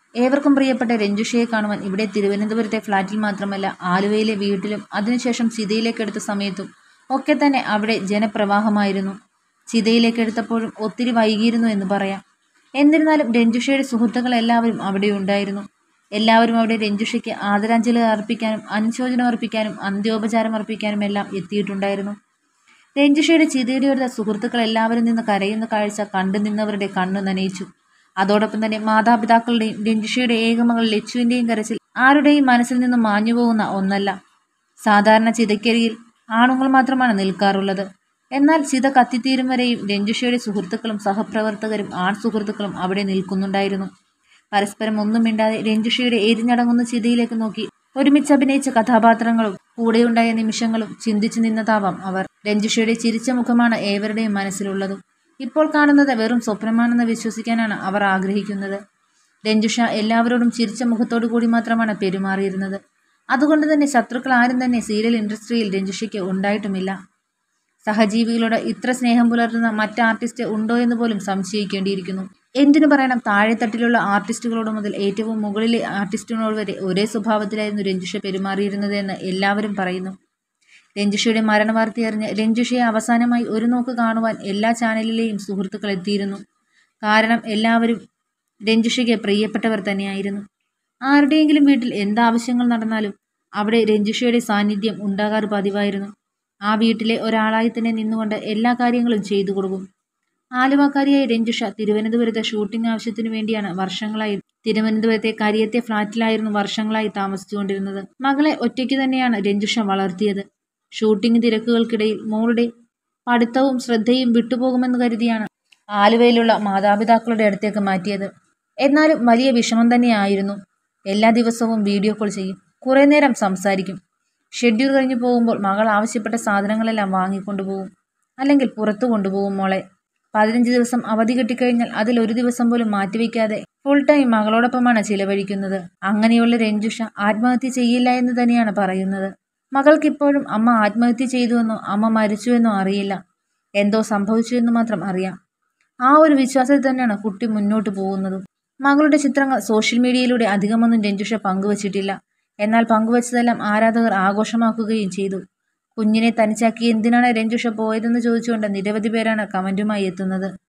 ഏവർക്കും പ്രിയപ്പെട്ട രഞ്ജുഷയെ കാണുവാൻ ഇവിടെ തിരുവനന്തപുരത്തെ ഫ്ളാറ്റിൽ മാത്രമല്ല ആലുവയിലെ വീട്ടിലും അതിനുശേഷം ചിതയിലേക്കെടുത്ത സമയത്തും ഒക്കെ തന്നെ അവിടെ ജനപ്രവാഹമായിരുന്നു ചിതയിലേക്കെടുത്തപ്പോഴും ഒത്തിരി വൈകിയിരുന്നു എന്ന് പറയാം എന്നിരുന്നാലും രഞ്ജുഷയുടെ സുഹൃത്തുക്കൾ എല്ലാവരും അവിടെ ഉണ്ടായിരുന്നു എല്ലാവരും അവിടെ രഞ്ജുഷയ്ക്ക് ആദരാഞ്ജലി അർപ്പിക്കാനും അനുശോചനം അർപ്പിക്കാനും അന്ത്യോപചാരം അർപ്പിക്കാനും എല്ലാം എത്തിയിട്ടുണ്ടായിരുന്നു രഞ്ജുഷയുടെ ചിതയിലെടുത്ത സുഹൃത്തുക്കൾ എല്ലാവരും നിന്ന് കരയുന്ന കാഴ്ച കണ്ടു നിന്നവരുടെ കണ്ണു നനയിച്ചു അതോടൊപ്പം തന്നെ മാതാപിതാക്കളുടെയും രഞ്ജുഷയുടെ ഏകമകൾ ലച്ചുവിൻ്റെയും കരച്ചിൽ ആരുടെയും മനസ്സിൽ നിന്നും മാഞ്ഞുപോകുന്ന ഒന്നല്ല സാധാരണ ചിതയ്ക്കരികിൽ ആണുങ്ങൾ മാത്രമാണ് നിൽക്കാറുള്ളത് എന്നാൽ ചിത കത്തിത്തീരും വരെയും രഞ്ജുഷയുടെ സുഹൃത്തുക്കളും സഹപ്രവർത്തകരും ആൺ സുഹൃത്തുക്കളും അവിടെ നിൽക്കുന്നുണ്ടായിരുന്നു പരസ്പരം ഒന്നും മിണ്ടാതെ രഞ്ജുഷയുടെ എരിഞ്ഞടങ്ങുന്ന ചിതയിലേക്ക് നോക്കി ഒരുമിച്ച് അഭിനയിച്ച കഥാപാത്രങ്ങളും കൂടെയുണ്ടായ നിമിഷങ്ങളും ചിന്തിച്ചു നിന്നതാവാം അവർ രഞ്ജുഷയുടെ ചിരിച്ച മുഖമാണ് ഏവരുടെയും മനസ്സിലുള്ളതും ഇപ്പോൾ കാണുന്നത് വെറും സ്വപ്നമാണെന്ന് വിശ്വസിക്കാനാണ് അവർ ആഗ്രഹിക്കുന്നത് രഞ്ജുഷ എല്ലാവരോടും ചിരിച്ച മുഖത്തോടു കൂടി മാത്രമാണ് പെരുമാറിയിരുന്നത് അതുകൊണ്ട് തന്നെ ശത്രുക്കൾ ആരും തന്നെ സീരിയൽ ഇൻഡസ്ട്രിയിൽ രഞ്ജുഷയ്ക്ക് ഉണ്ടായിട്ടുമില്ല സഹജീവികളോട് ഇത്ര സ്നേഹം പുലർത്തുന്ന മറ്റ് ആർട്ടിസ്റ്റ് ഉണ്ടോ എന്ന് പോലും സംശയിക്കേണ്ടിയിരിക്കുന്നു എന്തിനു പറയണം താഴെത്തട്ടിലുള്ള ആർട്ടിസ്റ്റുകളോട് മുതൽ ഏറ്റവും മുകളിലെ ആർട്ടിസ്റ്റിനോട് വരെ ഒരേ സ്വഭാവത്തിലായിരുന്നു രഞ്ജുഷ പെരുമാറിയിരുന്നത് എന്ന് എല്ലാവരും പറയുന്നു രഞ്ജുഷയുടെ മരണവാർത്ത അറിഞ്ഞ് രഞ്ജുഷയെ അവസാനമായി ഒരു നോക്ക് കാണുവാൻ എല്ലാ ചാനലിലെയും സുഹൃത്തുക്കൾ എത്തിയിരുന്നു കാരണം എല്ലാവരും രഞ്ജുഷയ്ക്ക് പ്രിയപ്പെട്ടവർ തന്നെയായിരുന്നു ആരുടെയെങ്കിലും വീട്ടിൽ എന്താവശ്യങ്ങൾ നടന്നാലും അവിടെ രഞ്ജുഷയുടെ സാന്നിധ്യം ഉണ്ടാകാറ് പതിവായിരുന്നു ആ വീട്ടിലെ ഒരാളായി തന്നെ നിന്നുകൊണ്ട് എല്ലാ കാര്യങ്ങളും ചെയ്തു കൊടുക്കും ആലുവക്കാരിയായ രഞ്ജുഷ തിരുവനന്തപുരത്തെ ഷൂട്ടിംഗ് ആവശ്യത്തിനു വേണ്ടിയാണ് വർഷങ്ങളായി തിരുവനന്തപുരത്തെ കരിയത്തെ ഫ്ളാറ്റിലായിരുന്നു വർഷങ്ങളായി താമസിച്ചുകൊണ്ടിരുന്നത് മകളെ ഒറ്റയ്ക്ക് തന്നെയാണ് രഞ്ജുഷ വളർത്തിയത് ഷൂട്ടിംഗ് തിരക്കുകൾക്കിടയിൽ മോളുടെ പഠിത്തവും ശ്രദ്ധയും വിട്ടുപോകുമെന്ന് കരുതിയാണ് ആലുവയിലുള്ള മാതാപിതാക്കളുടെ അടുത്തേക്ക് മാറ്റിയത് എന്നാലും വലിയ വിഷമം തന്നെയായിരുന്നു എല്ലാ ദിവസവും വീഡിയോ കോൾ ചെയ്യും കുറേ നേരം സംസാരിക്കും ഷെഡ്യൂൾ കഴിഞ്ഞു പോകുമ്പോൾ മകൾ ആവശ്യപ്പെട്ട സാധനങ്ങളെല്ലാം വാങ്ങിക്കൊണ്ടുപോകും അല്ലെങ്കിൽ പുറത്തു കൊണ്ടുപോകും മോളെ പതിനഞ്ച് ദിവസം അവധി കിട്ടിക്കഴിഞ്ഞാൽ അതിൽ ഒരു ദിവസം പോലും മാറ്റിവെക്കാതെ ഫുൾ ടൈം മകളോടൊപ്പമാണ് ചിലവഴിക്കുന്നത് അങ്ങനെയുള്ള രഞ്ജുഷ ആത്മഹത്യ ചെയ്യില്ല എന്ന് തന്നെയാണ് പറയുന്നത് മകൾക്കിപ്പോഴും അമ്മ ആത്മഹത്യ ചെയ്തുവെന്നോ അമ്മ മരിച്ചുവെന്നോ അറിയില്ല എന്തോ സംഭവിച്ചു എന്ന് മാത്രം അറിയാം ആ ഒരു വിശ്വാസത്തിൽ തന്നെയാണ് കുട്ടി മുന്നോട്ട് പോകുന്നതും മകളുടെ ചിത്രങ്ങൾ സോഷ്യൽ മീഡിയയിലൂടെ അധികമൊന്നും രഞ്ജുഷ പങ്കുവച്ചിട്ടില്ല എന്നാൽ പങ്കുവച്ചതെല്ലാം ആരാധകർ ആഘോഷമാക്കുകയും ചെയ്തു കുഞ്ഞിനെ തനിച്ചാക്കി എന്തിനാണ് രഞ്ജുഷ പോയതെന്ന് ചോദിച്ചുകൊണ്ട് നിരവധി പേരാണ് കമന്റുമായി എത്തുന്നത്